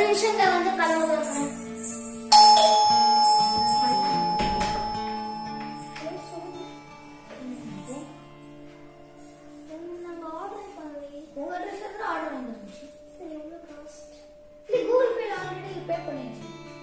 நிமிஷங்க வந்து கதவு திறக்கிறேன். நாங்க order பண்ணலையே. உங்க address ல இருந்து order வந்துருந்துச்சு. சரி, எவ்வளவு cost? இல்ல, Google Pay ல already pay பண்ணியாச்சு.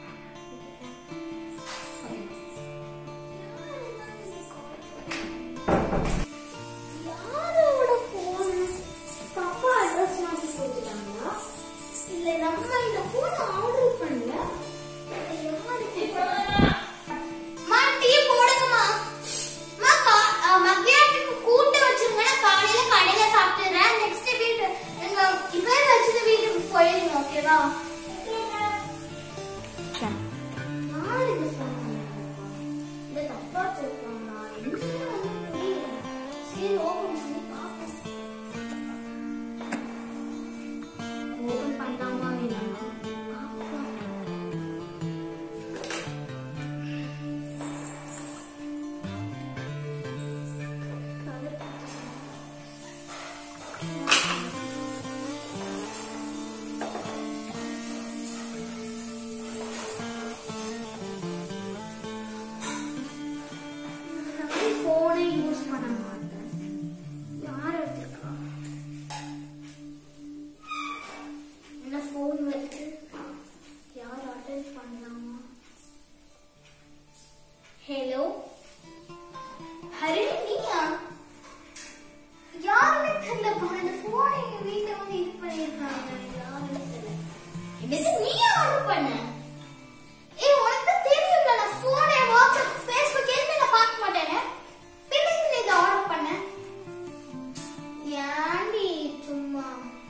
யாரோட phone? பாப்பா address மாத்தி போட்டுட்டாங்களா? இல்ல, நம்ம இந்த phone order பண்ணல. யாருக்கு? அம்மா, டீ போடுங்கம்மா. அம்மா, கா- அஹ், மத்தியானத்துக்கு கூட்டு வச்சிருங்க. நான் காலையில கடையில சாப்பிட்டுறேன். Next வீட்டு- நீங்க இப்பவே வச்சுட்டு வீட்டுக்கு போயிருங்க, ஓகேவா? யார் இது சொன்னாங்க? இந்த தப்பா வச்சிருக்காங்களா? என்னன்னு வந்து புரியல. சரி, open பண்ணி பார்ப்போம். Open பண்ணலாமா வேணாமா? பார்ப்போம். நான் போனே யூஸ் பண்ண மாட்டேன் யார் எடுத்துருக்கா என்ன ஃபோன் வருது யார் அட்டன் பண்ணலாமா ஹலோ ஹரிணி நீயா யாருமே தெரியலப்பா இந்த போனை எங்க வீட்டுல வந்து இது பண்ணிருக்காங்க யாருமே தெரியல என்னது நீயா ஆர்டர் பண்ண ஏய் உனக்கு தான் தெரியும்ல நான் போனே வாட்ஸ்அப் ஃபேஸ்புக் எதுவுமே நான் பார்க்க மாட்டேனே பின்ன எதுக்கு இதை ஆர்டர் பண்ண ஏன்டி சும்மா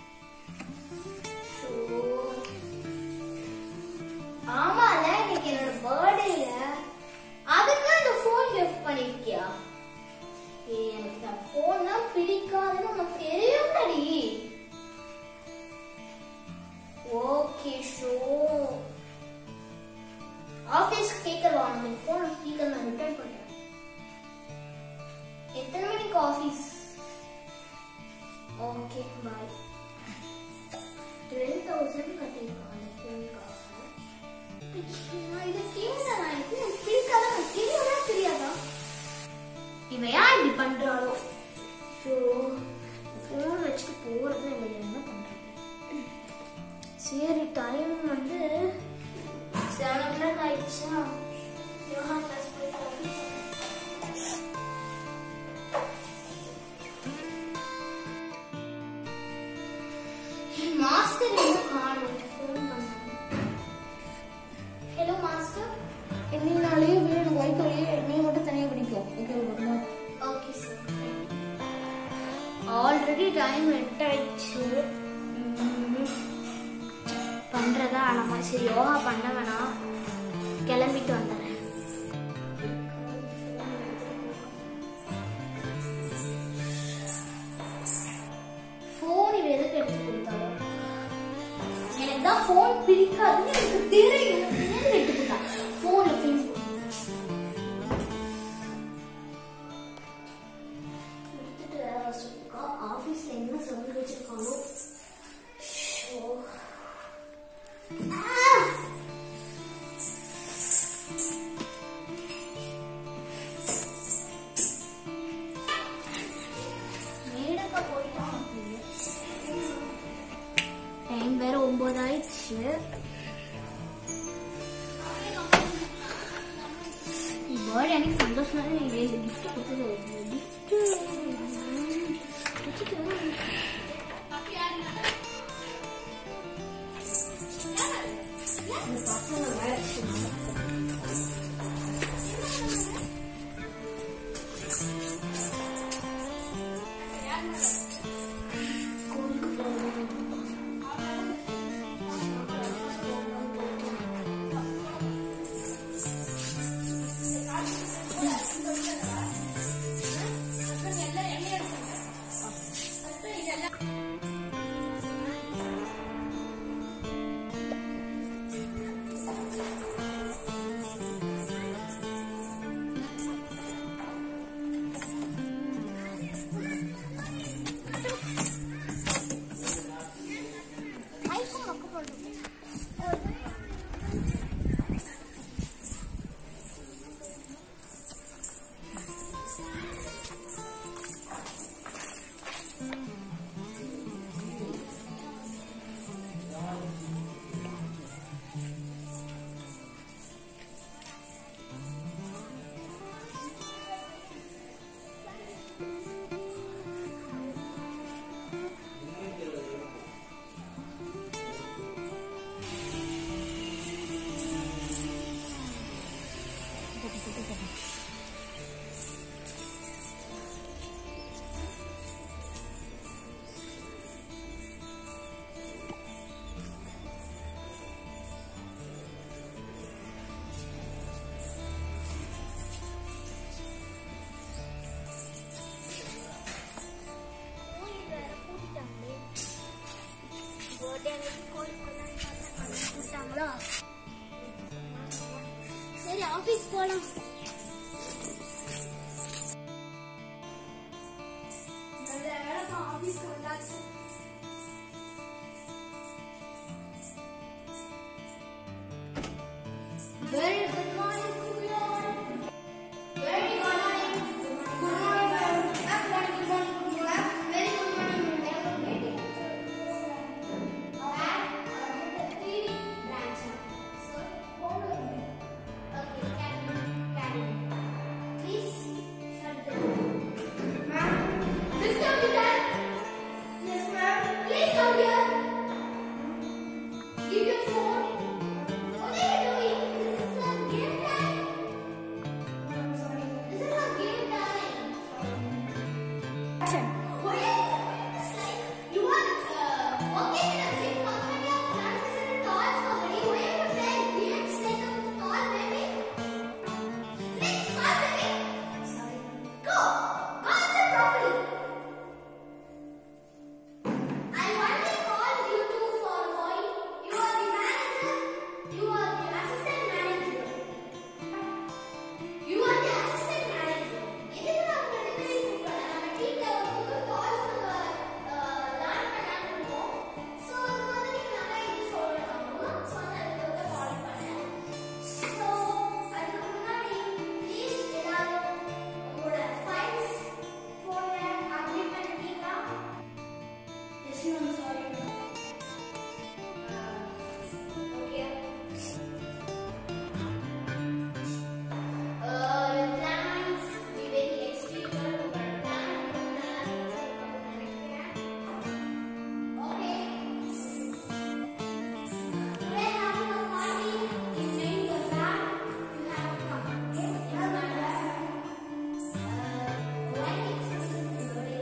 ஷோ. ஆமால இன்னைக்கு என்னோட பர்த்டேல அதுக்கு இந்த ஃபோன் கிஃப்ட் பண்ணிருக்கியா ஏய் எனக்கு இந்த ஃபோன் தான் பிடிக்காதுன்னு உனக்கு தெரியும்லடி ஓகே ஷோ ஆபீஸ் ஸ்பீக்கர் வாங்கணும் ஃபோன் ஸ்பீக்கர் நான் ரிட்டர்ன் பண்றேன் எத்தனை மணிக்கு office okay bye twelve thousand கட்டியிருக்கான் அந்த ஃபோனுக்காக நான் இதை கேட்டேன் நான் இது எனக்கு பிடிக்காத எனக்கு தெரியுமா தெரியாதா இவன் ஏன் இப்படி பண்றாளோ ஸோ ஃபோன் வச்சுட்டு போறது இவன் என்ன பண்றது சரி டைம் வந்து செவன் ஓ கிளாக் ஆயிடுச்சா யோகா கிளாஸ் போயிட்டு மாஸ்டர் என்ன காணும் ஃபோன் பண்ணாங்க ஹலோ மாஸ்டர் என்னைனாலேயே வீடு எனக்கு வைக்கோலையே நீ மட்டும் தனியாக பிடிக்கும் ஓகே ஒரு ஓகே சார் ஆல்ரெடி டைம் எட் ஆயிடுச்சு ம், பண்றதா ஆனாமா சரி யோகா பண்ண வேணாம் கிளம்பிட்டு வந்துடுறேன் ஃபோன் இவ எதுக்கு எடுத்து கொடுத்தாலும் எனக்கு தான் ஃபோன் பிடிக்காதுன்னு எனக்கு தெரியும் எனக்கு ஏன் எடுத்து கொடுத்தா ஃபோன்ல ஃபேஸ்புக் எடுத்துட்டு வேற வச்சிருக்கா ஆபீஸ்ல என்ன சவுண்ட் வச்சிருக்கானோ ஷோ. ஆ! மேடக்கா போயிட்டான் டைம் வேற ஒன்பது ஆயிடுச்சு பேர்ட் எனக்கு சந்தோஷமா இது கிஃப்ட் கொடுத்தது கிஃப்ட் வச்சிருக்காங்களா சரி ஆபீஸ் போலாம் நல்ல வேலைப்பா ஆபீஸ்க்கு வந்தாச்சு Very good morning, Kuya. Very good morning. Good morning, ma'am. Good morning, good morning, good morning. Very good morning. Welcome meeting. That uh, the three branch. So, hold on. Okay, can you carry on? Please shut the door. Ma'am, please come here. Yes, ma'am. Please come here. Give your phone. What are you doing? This is not game time. I'm sorry. This is not game time. Action. Why are you doing this like you are uh, working in a big company of transistor toys company? Why are you playing games like a toy baby? Like toy baby? Sorry. Go. Go answer properly. I only called you two for boy. You are the manager. You are the assistant manager. You are the assistant manager. இதுக்கு நான் உங்களுக்கு கூப்பிடுறேன். நம்ம டீம்ல ஒரு புது toys நம்ம learn பண்ணலாம்னு இருக்கோம். ஸோ அதுக்கு வந்து நீங்க நல்லா இது சொல்லணும். ஸோ அதுக்கு வந்து கால் பண்ணேன். ஸோ அதுக்கு முன்னாடி ப்ளீஸ் எல்லாரும் உங்களோட ஃபைல்ஸ் ஃபோனை அப்டேட் பண்ணிட்டீங்களா Yes, ma'am. Sorry. Okay. Uh, your plans be very extreme, but plan Okay. Today having a party in main bazaar. You have to come. Okay? Yes, ma'am. Uh, why it's very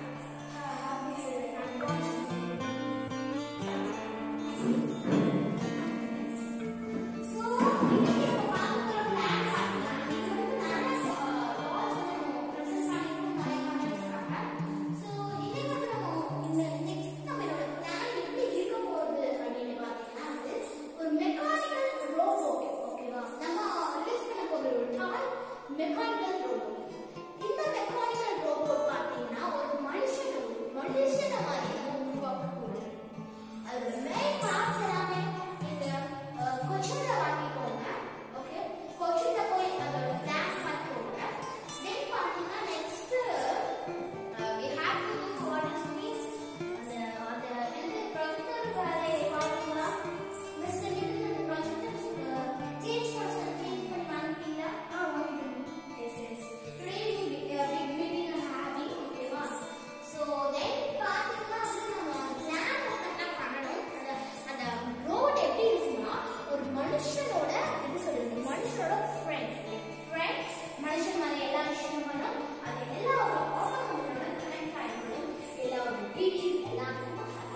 mechanical robot இந்த mechanical robot பார்த்தீங்கன்னா ஒரு மனுஷன் மனுஷனை மாதிரி உருவாக்கக்கூடாது அதோட main parts எல்லாமே இந்த கொச்சின்ல வாங்கிக்கோங்க ஓகே கொச்சின்ல போய் அதோட பிளான் பார்த்துக்கோங்க தென் பார்த்தீங்கன்னா next we have to do what is means அந்த அந்த இந்த ப்ரொஜெக்டர் வேலை பார்த்தீங்களா மிஸ்டர் நிதின் அந்த ப்ரொஜெக்டர் சேஞ்ச் பண்ண சேஞ்ச் பண்ணி வாங்கிட்டீங்களா ஆ வாங்கிட்டோம் yes yes today we big meeting having ஓகேவா ஸோ தென் பார்த்தீங்கன்னா வந்து நம்ம பிளான் கரெக்டாக பண்ணணும் அந்த அந்த ரோட் எப்படி இருக்குன்னா ஒரு மனுஷனோட எப்படி சொல்றது மனுஷனோட ஃப்ரெண்ட் ஃப்ரெண்ட் மனுஷன் மாதிரி எல்லா விஷயமும் பண்ணும் அது எல்லாரோட ஆர்கனோட கனெக்ட் ஆகிடும் எல்லாரோட டீச்சிங் எல்லாத்துக்கும்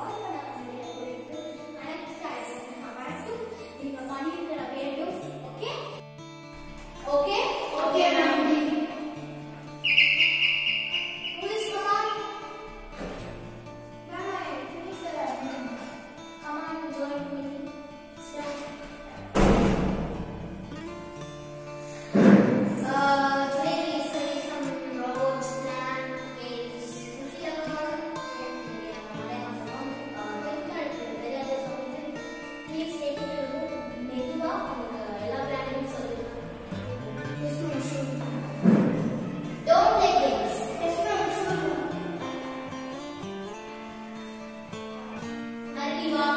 கனெக்ட் ஆகிடும் வரைக்கும் நீங்க பண்ணியிருக்கிற வேண்டும் okay okay okay ma'am Please come on. Bye. Please, sir. Come on, join me. Start. Uh, today we study some robots plan is future Please take it to the room. மெதுவா உங்களுக்கு எல்லா பிளானையும் சொல்லுங்க Yes, ma'am, sure. Don't take this. Yes, ma'am, sure. Arriva.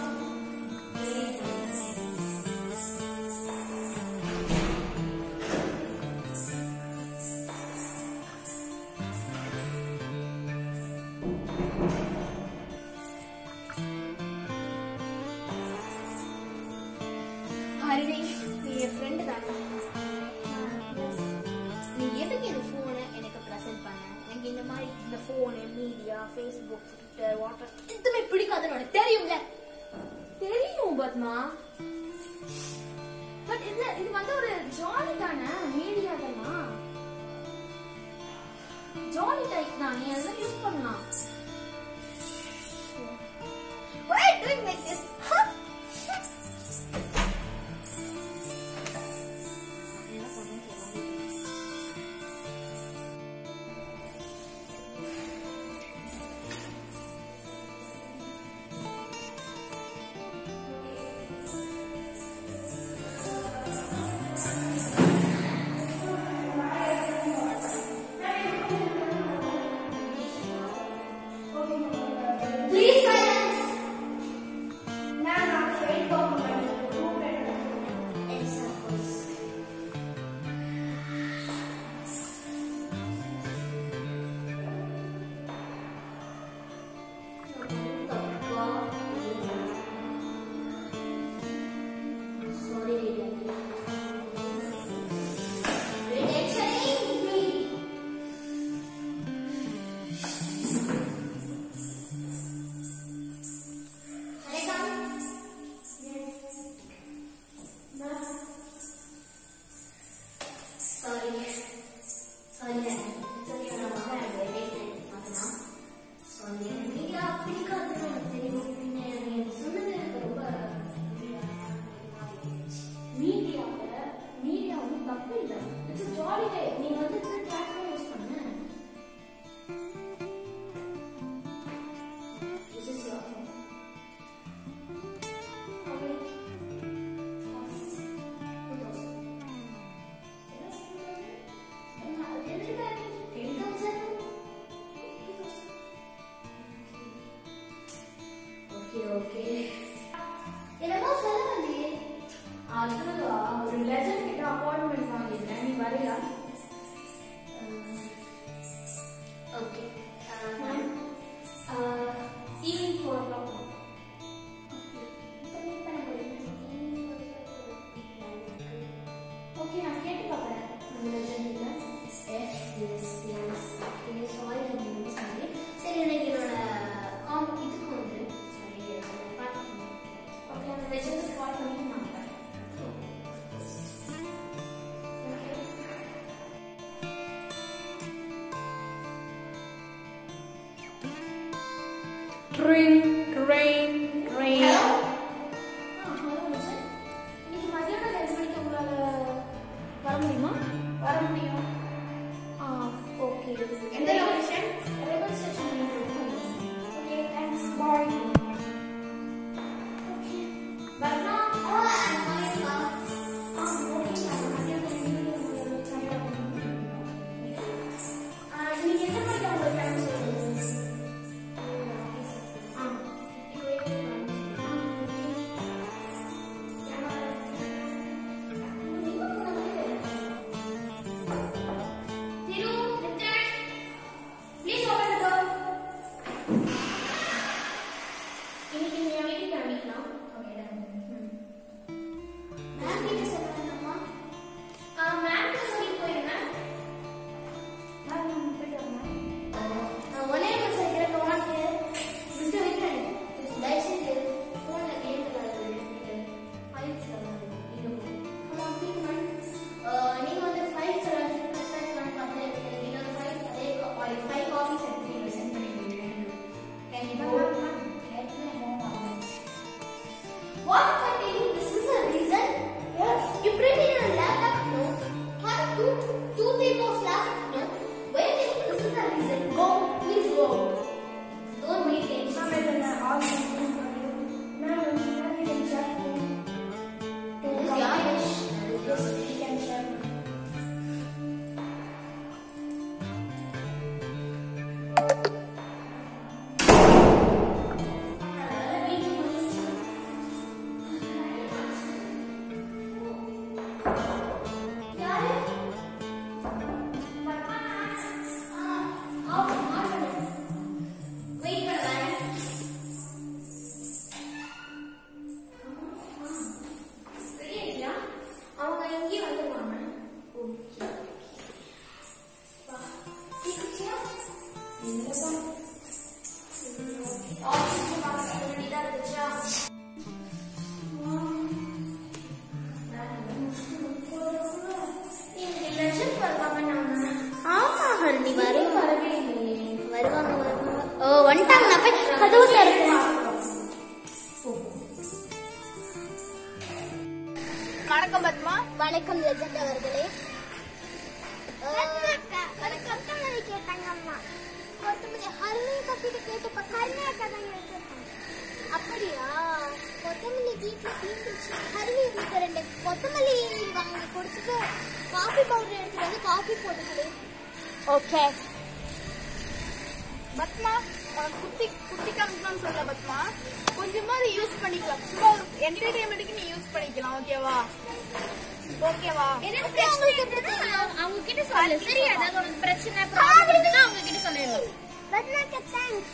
ஹரிணேஷ் நீ என் friend தானே நீ எதுக்கு இந்த ஃபோனை எனக்கு ப்ரெசென்ட் பண்ண எனக்கு இந்த மாதிரி இந்த phone media Facebook Twitter WhatsApp எதுவுமே பிடிக்காதுன்னு உனக்கு தெரியும்ல தெரியும் பத்மா பட் இது இது வந்து ஒரு ஜாலி தானே மீடியா தானா ஜாலி டைப் தான் நீ அதெல்லாம் யூஸ் பண்ணலாம் Why are you doing like this? Huh? அதுவா ஒரு லெஜண்ட் கிட்ட அப்பாயின்மெண்ட் வாங்கியிருக்கேன் நீ வரையா okay evening four o'clock okay நான் கேட்டு பார்க்குறேன் அந்த லெஜண்ட் கிட்ட yes yes yes okay sorry sorry சரி எனக்கு என்னோட காம் இதுக்கு வந்து சரி பார்த்துக்கணும் ஓகே அந்த லெஜண்ட்ஸ் கால் பண்ணி நான் பார்க்குறேன் ஓகே Ring, rain, rain. ஆ, ஹலோ மிஸ்டர். இன்னைக்கு மதியானம் ரெண்டு மணிக்கு உங்களால வர முடியுமா வர முடியும் ஆ ஓகே எந்த location rebel station okay thanks bye okay பர்மா ஆ ஓகே ஆ ஓகே நான் மதியானம் ரெண்டு மணிக்கு உங்களுக்கு சரியா ஆ இன்னைக்கு எந்த மணிக்கு உங்களுக்கு டைம் சொல்லுங்க ஆ இப்போ ஒரே ஒரு செகண்ட் உனக்கு மிஸ்டர் விக்ரன் தயவுசெய்து ஃபோன்ல கேம் விளையாடுறது ஃபைல்ஸ் நீங்க வந்து ஃபைல்ஸ் கரெக்டாக பார்த்து என்னோட ஃபைல்ஸ் அதே ஃபைவ் காப்பீஸ் எடுத்து நீங்க சென்ட் பண்ணிடுவீங்க can you go What continue? This is a reason? Yes. You printed your laptop? No. Have two, two papers left? No. Why do you think this is the reason? Go. Please go. Don't make tension. That is your wish. Yes, we can share. யாரு? ஆ, on பண்ணு. Wait பண்ணுங்க ready ஆயிட்டியா அவங்க இங்கே வந்துருவாங்க okay வா சீக்கிரம் இல்லப்பா ஆஃபீஸ்க்கு பார்க்க வேண்டியதா இருந்துச்சா ஆமா ஹரணி வரும் வருவாங்க வருவாங்க ஓ வந்துட்டாங்க நான் போய் கதவு திறக்கிறேன் வணக்கம் பத்மா வணக்கம் லெஜண்ட் அவர்களே கொத்தமல்லி கேட்டாங்க அம்மா கொத்தமல்லி ஹரிணி கப்பிட்டு கேட்டப்ப ஹரிணி அக்கா தான் எடுத்துருக்காங்க அப்படியா கொத்தமல்லி வீட்டுல தீந்துருச்சு ஹரிணி வீட்டுல ரெண்டு கொத்தமல்லி வாங்கி கொடுத்துட்டு காஃபி பவுடர் எடுத்துட்டு வந்து காஃபி போட்டுக்கொடு ஓகே பத்மா உனக்கு குத்தி குத்தி காமிக்கணும்னு சொல்ல பத்மா கொஞ்சமா அதை யூஸ் பண்ணிக்கலாம் சும்மா ஒரு என்டர்டைன்மெண்ட்டுக்கு நீ யூஸ் பண்ணிக்கலாம் ஓகேவா ஓகேவா உங்களுக்கு பிரச்சனை அவங்க கிட்ட சொல்லு சரி ஏதாவது உனக்கு பிரச்சனை ப்ராப்ளம் இருந்ததுன்னா அவங்க கிட்ட சொல்லிடலாம் பத்மாக்கு தேங்க்ஸ்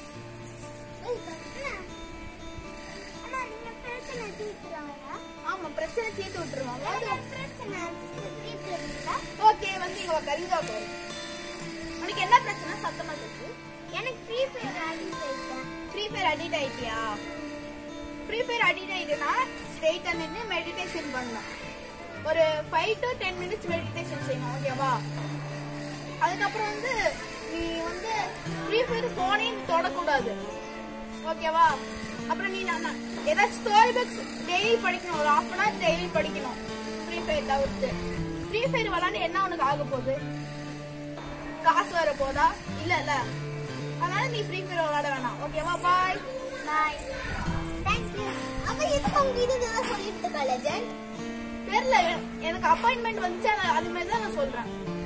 அம்மா நீங்க பிரச்சனை தீர்த்துறாங்களா ஆமா பிரச்சனை தீர்த்து விட்டுருவாங்க பிரச்சனை தீர்த்துறீங்களா ஓகே வந்து இங்க உட்காரு இங்க உட்காரு உனக்கு என்ன பிரச்சனை சத்தமா இருக்கு எனக்கு ஃப்ரீ ஃபயர் ஆடிட்டு இருக்கேன் ஃப்ரீ ஃபயர் அடிக்ட் ஆயிட்டியா ஃப்ரீ ஃபயர் அடிக்ட் ஆயிட்டுனா ஸ்ட்ரெயிட்டா நின்று மெடிடேஷன் பண்ணலாம் ஒரு five to ten minutes meditation செய்யணும் ஓகேவா அதுக்கப்புறம் வந்து நீ வந்து ஃப்ரீ ஃபயர் ஃபோனையும் தொடக்கூடாது ஓகேவா அப்புறம் நீ நான் நான் ஏதாச்சும் ஸ்டோரி புக்ஸ் டெய்லி படிக்கணும் ஒரு ஹாஃப் அன் ஹவர் டெய்லி படிக்கணும் ஃப்ரீ ஃபயர் தவிர்த்து ஃப்ரீ ஃபயர் விளாண்டு என்ன உனக்கு ஆக போகுது காசு வர போதா இல்ல இல்ல அதனால நீ ஃப்ரீ ஃபயர் விளாட வேணாம் ஓகேவா பாய் பாய் தேங்க் யூ அப்ப எதுக்கு உங்க இது இதெல்லாம் சொல்லிட்டு இருக்க லெஜண்ட் தெரியல எ- எனக்கு அப்பாயின்மெண்ட் வந்துச்சு ஆனா அது மாதிரி தான் நான் சொல்றேன்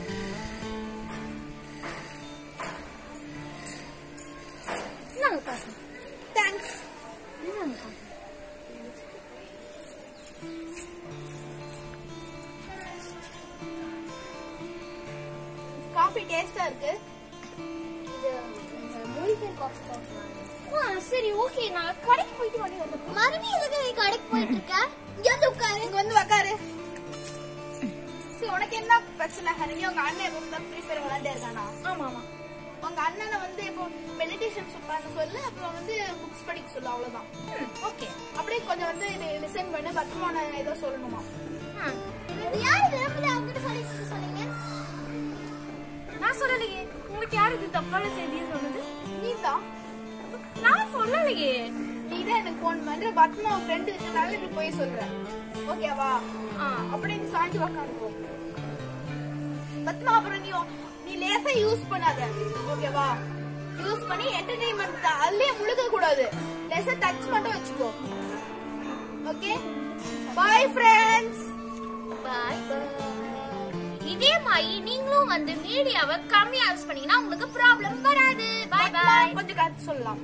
நாங்க பாசம் தேங்க்ஸ் நாங்க காஃபி டேஸ்டா இருக்கு இது இந்த மூலிகை காஃபி போடுறாங்க ஆ, சரி ஓகே நான் கடைக்கு போயிட்டு வந்து வந்துடுறேன். மறுபடியும் எதுக்கு நீ கடைக்கு போயிட்டு இருக்க இங்க வந்து உட்காரு இங்க வந்து உக்காரு சரி உனக்கு என்ன பிரச்சனை ஹரி உங்க அண்ணன் எப்போ தான் ஃப்ரீ ஃபயர் விளையாண்டே இருக்கானா ஆமா ஆமா உங்க அண்ணனை வந்து இப்போ மெடிடேஷன் பண்ண சொல்லு அப்புறம் வந்து புக்ஸ் படிக்க சொல்லு அவ்வளவுதான் ஓகே அப்படியே கொஞ்சம் வந்து இது லிசன் பண்ணு பத்திரமான ஏதோ சொல்லணுமா இது யாரு விரும்பல அவங்ககிட்ட சொல்லி கொடுக்க சொன்னீங்க நான் சொல்லலையே உங்களுக்கு யாரு இது தப்பான செய்தியை சொன்னது நீதான் நான் சொல்லலையே நீ தான் எனக்கு ஃபோன் பண்ற பத்மா ஃப்ரெண்டு இருக்கனால நீ போய் சொல்ற ஓகேவா ஆ அப்படியே நீ சாஞ்சி உக்காந்துக்கோ பத்மா அப்புறம் நீ நீ லேசா யூஸ் பண்ணாத ஓகேவா யூஸ் பண்ணி என்டர்டெயின்மெண்ட் அதுலயே முழுக கூடாது லேசா டச் மட்டும் வச்சுக்கோ ஓகே பாய் ஃப்ரெண்ட்ஸ் பாய் இதே மாதிரி நீங்களும் வந்து மீடியாவை கம்மியா யூஸ் பண்ணீங்கன்னா உங்களுக்கு ப்ராப்ளம் வராது பாய் பாய் கொஞ்சம் கருத்து சொல்லலாம்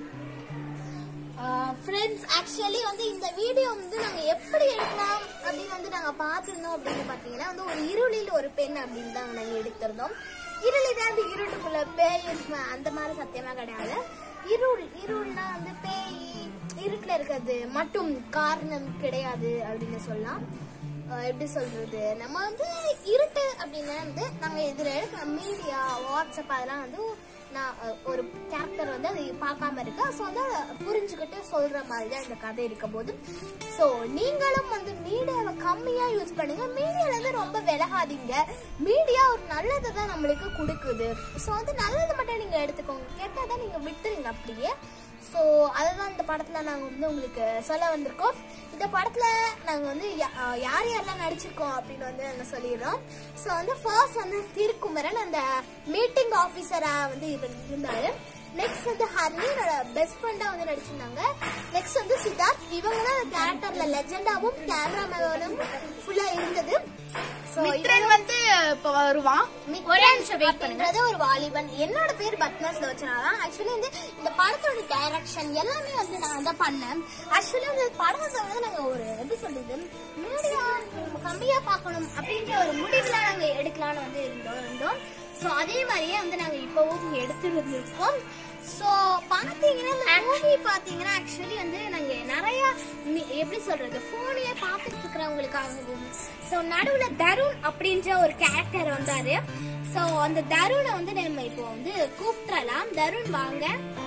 ஃப்ரெண்ட்ஸ் ஆக்சுவலி வந்து இந்த வீடியோ வந்து நாங்க எப்படி எடுக்கலாம் அப்படின்னு வந்து நாங்க பார்த்திருந்தோம் அப்படின்னு பாத்தீங்கன்னா வந்து ஒரு இருளில் ஒரு பெண் அப்படின்னு தான் நாங்க எடுத்திருந்தோம் இருளில் தான் அந்த இருட்டுக்குள்ள பேய் இருக்குமா அந்த மாதிரி சத்தியமா கிடையாது இருள் இருள்னா வந்து பேய் இருட்டுல இருக்கிறது மட்டும் காரணம் கிடையாது அப்படின்னு சொல்லலாம் அஹ் எப்படி சொல்றது நம்ம வந்து இருட்டு அப்படின்னா வந்து நாங்க இதுல இருக்கிற மீடியா வாட்ஸ்அப் அதெல்லாம் வந்து நான் அஹ், ஒரு கேரக்டர் வந்து அதை பார்க்காம இருக்கு ஸோ வந்து அதை புரிஞ்சுக்கிட்டு சொல்ற மாதிரி தான் இந்த கதை இருக்க போது ஸோ நீங்களும் வந்து மீடியாவை கம்மியா யூஸ் பண்ணுங்க மீடியால இருந்து ரொம்ப விலகாதீங்க மீடியா ஒரு நல்லதை தான் நம்மளுக்கு கொடுக்குது ஸோ வந்து நல்லது மட்டும் நீங்க எடுத்துக்கோங்க கெட்டதை நீங்க விட்டுருங்க அப்படியே ஸோ அதுதான் இந்த படத்தில் நாங்கள் வந்து உங்களுக்கு சொல்ல வந்திருக்கோம் இந்த படத்தில் நாங்கள் வந்து யா- அஹ் யார் யாரெல்லாம் நடிச்சிருக்கோம் அப்படின்னு வந்து நாங்கள் சொல்லிடுறோம் ஸோ வந்து ஃபர்ஸ்ட் வந்து திருக்குமரன் அந்த மீட்டிங் ஆஃபீஸராக வந்து இவர் இருந்தார் நெக்ஸ்ட் வந்து ஹர்னி என்னோட பெஸ்ட் ஃப்ரெண்டாக வந்து நடிச்சிருந்தாங்க நெக்ஸ்ட் வந்து சித்தார்த் இவங்க தான் அந்த கேரக்டரில் லெஜெண்டாவும் கேமராமேனும் ஃபுல்லாக இருந்தது ஸோ மித்ரன் வந்து இப்ப வருவான் ஒரே நிமிஷம் wait பண்ணுங்க. அப்படின்றது ஒரு வாலிபன் என்னோட பேர் பத்மஸ் லோச்சனா தான் ஆக்சுவலி வந்து இந்த படத்தோட டைரக்ஷன் எல்லாமே வந்து நான் தான் பண்ணேன் ஆக்சுவலி வந்து படத்தை வந்து நாங்க ஒரு எப்படி சொல்றது மீடியா கம்மியா பார்க்கணும் அப்படின்ற ஒரு முடிவுல நாங்க எடுக்கலாம்னு வந்து இருந்தோம் இருந்தோம் ஸோ அதே மாதிரியே வந்து நாங்க இப்பவும் எடுத்துருந்துருக்கோம் ஸோ பார்த்தீங்கன்னா இந்த மூவி பார்த்தீங்கன்னா ஆக்சுவலி வந்து நாங்கள் நிறைய மி- எப்படி சொல்றது ஃபோனையே பார்த்துட்டு இருக்கிறவங்களுக்காகவும் ஸோ நடுவில் தருண் அப்படின்ற ஒரு கேரக்டர் வந்தாரு ஸோ அந்த தருணை வந்து நம்ம இப்போ வந்து கூப்பிடலாம் தருண் வாங்க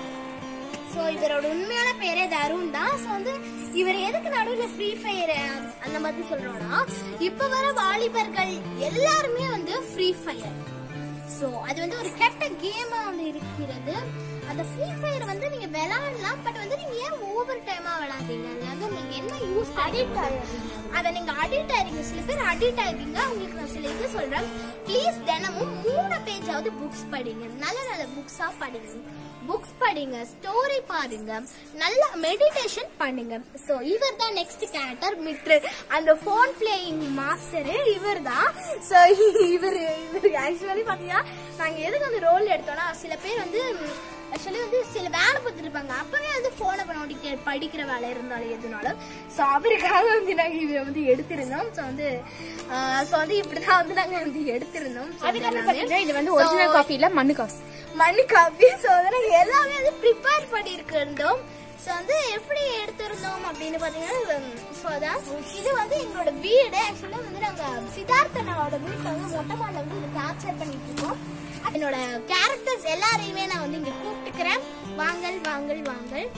ஸோ இவரோட உண்மையான பேரே தருண் தான் ஸோ வந்து இவர் எதுக்கு நடுவில் ஃப்ரீ ஃபயர் அந்த மாதிரி சொல்றோம்னா இப்போ வர வாலிபர்கள் எல்லாருமே வந்து ஃப்ரீ ஃபயர் ஸோ அது வந்து ஒரு கெட்ட கேமா வந்து இருக்கிறது அந்த ஃப்ரீ ஃபயர் வந்து நீங்க விளையாடலாம் பட் வந்து நீங்க ஏன் ஓவர் டைமா விளையாடுறீங்க அது வந்து உங்களுக்கு என்ன யூஸ் அடிக்ட் ஆகிறீங்க அதை நீங்க அடிக்ட் ஆகிறீங்க சில பேர் அடிக்ட் ஆகிறீங்க உங்களுக்கு நான் சில இது சொல்றேன் ப்ளீஸ் தினமும் மூணு பேஜாவது புக்ஸ் படிங்க நல்ல நல்ல புக்ஸா படிங்க புக்ஸ் படிங்க ஸ்டோரி பாருங்க நல்ல மெடிடேஷன் பண்ணுங்க ஸோ இவர் தான் நெக்ஸ்ட் கேரக்டர் மிட்ரு அந்த ஃபோன் பிளேயிங் மாஸ்டர் இவர் தான் ஸோ இவர் இவர் ஆக்சுவலி பார்த்தீங்கன்னா நாங்கள் எதுக்கு வந்து ரோல் எடுத்தோம்னா சில பேர் வந்து ஆக்சுவலி வந்து சில வேலை பார்த்துட்டு இருப்பாங்க அப்பவே வந்து ஃபோனை நோண்டிக்க படிக்கிற வேலை இருந்தாலும் எதுனாலும் ஸோ அவருக்காக வந்து நாங்கள் இவரை வந்து எடுத்திருந்தோம் ஸோ வந்து ஸோ வந்து இப்படி தான் வந்து நாங்கள் வந்து எடுத்திருந்தோம் So, எல்லாமே. இது வந்து So, ஒரிஜினல் காஃபி இல்ல மண்ணு காஃபி மண் காப்பி ஸோ வந்து எல்லாமே வந்து ப்ரிப்பேர் பண்ணியிருக்க இருந்தோம் ஸோ வந்து எப்படி எடுத்திருந்தோம் அப்படின்னு பார்த்தீங்கன்னா ஸோ அதான் இது வந்து எங்களோட வீடு ஆக்சுவலாக வந்து நாங்கள் சித்தார்த்தனோட வீட்டில் வந்து மொட்டை மாடில் வந்து இதை கேப்சர் பண்ணிட்டு இருக்கோம் என்னோட கேரக்டர்ஸ் எல்லாரையுமே நான் வந்து இங்கே கூப்பிட்டுக்கிறேன் வாங்கல் வாங்கல் வாங்கல்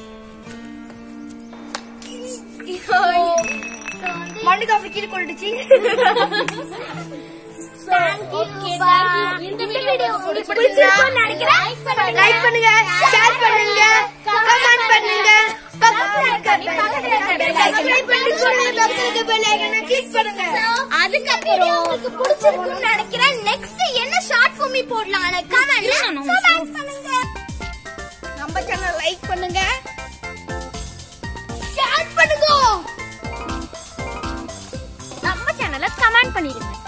ஸோ வந்து மண்ணு காஃபி கீழே கொண்டுச்சு Okay, thank you. இந்த வீடியோ உங்களுக்கு பிடிச்சிருக்கும்னு நினைக்கிறேன் லைக் பண்ணுங்க ஷேர் பண்ணுங்க கமெண்ட் பண்ணுங்க பக்கத்துல இருக்க பக்கத்துல இருக்க bell icon. subscribe பண்ணி பக்கத்துல இருக்க bell icon அ click பண்ணுங்க அதுக்கப்புறம் உங்களுக்கு பிடிச்சிருக்கும்னு நினைக்கிறேன் நெக்ஸ்ட் என்ன ஷார்ட் ஃபிலிம் போடலாம் கமெண்ட்ல பண்ணுங்க நம்ம சேனல் லைக் பண்ணுங்க ஷேர் பண்ணுங்க நம்ம சேனலை கமெண்ட் பண்ணிடுங்க